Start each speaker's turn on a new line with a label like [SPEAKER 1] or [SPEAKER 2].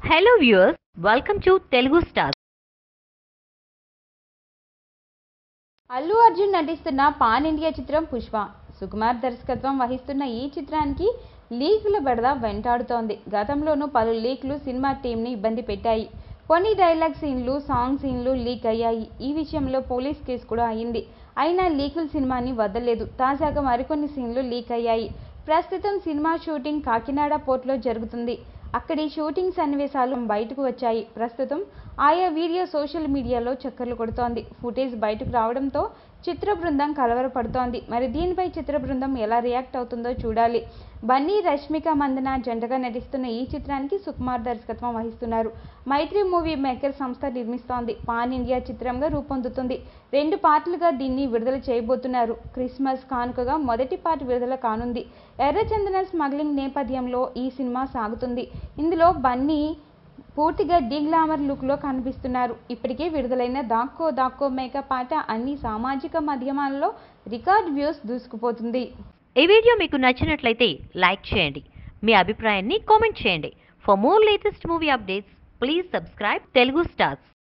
[SPEAKER 1] hello viewers welcome to Telugu star
[SPEAKER 2] Allu Arjun నటిస్తున్న pan India చిత్రం పుష్ప సుకుమార్ దర్శకత్వం వహిస్తున్న ఈ చిత్రానికి లీకుల బెడద వెంటాడుతోంది గతంలోనూ పలు లీక్లు సినిమా టీంని ఇబ్బంది పెట్టాయి కొన్ని డైలాగ్ సీన్లు సాంగ్ సీన్లు లీక్ అయ్యాయి ఈ విషయంలో పోలీస్ కేసు కూడా అయింది అయినా లీకులు సినిమాని వదలలేదు తాజాగా మరికొన్ని సీన్లు లీక్ అయ్యాయి ప్రస్తుతం సినిమా షూటింగ్ కాకినాడ పోర్ట్లో జరుగుతుంది అక్కడి షూటింగ్ సన్నివేశాలు బయటకు వచ్చాయి ప్రస్తుతం ఆయా వీడియో సోషల్ మీడియాలో చక్కర్లు కొడుతోంది ఫుటేజ్ బయటకు రావడంతో చిత్ర బృందం కలవరపడుతోంది మరి దీనిపై చిత్ర బృందం ఎలా రియాక్ట్ అవుతుందో చూడాలి బన్నీ రష్మిక మందన జంటగా నటిస్తున్న ఈ చిత్రానికి సుకుమార్ దర్శకత్వం వహిస్తున్నారు మైత్రి మూవీ మేకర్ సంస్థ నిర్మిస్తోంది పాన్ ఇండియా చిత్రంగా రూపొందుతుంది రెండు పార్ట్లుగా దీన్ని విడుదల చేయబోతున్నారు క్రిస్మస్ కానుకగా మొదటి పార్ట్ విడుదల కానుంది ఎర్రచందన స్మగ్లింగ్ నేపథ్యంలో ఈ సినిమా సాగుతుంది ఇందులో బన్నీ పూర్తిగా డిగ్లామర్ లుక్లో కనిపిస్తున్నారు ఇప్పటికే విడుదలైన దాక్కో దాక్కో మేక పాట అన్ని సామాజిక మాధ్యమాల్లో రికార్డ్ వ్యూస్ దూసుకుపోతుంది
[SPEAKER 1] ఈ వీడియో మీకు నచ్చినట్లయితే లైక్ చేయండి మీ అభిప్రాయాన్ని కామెంట్ చేయండి for more latest movie updates please subscribe Telugu stars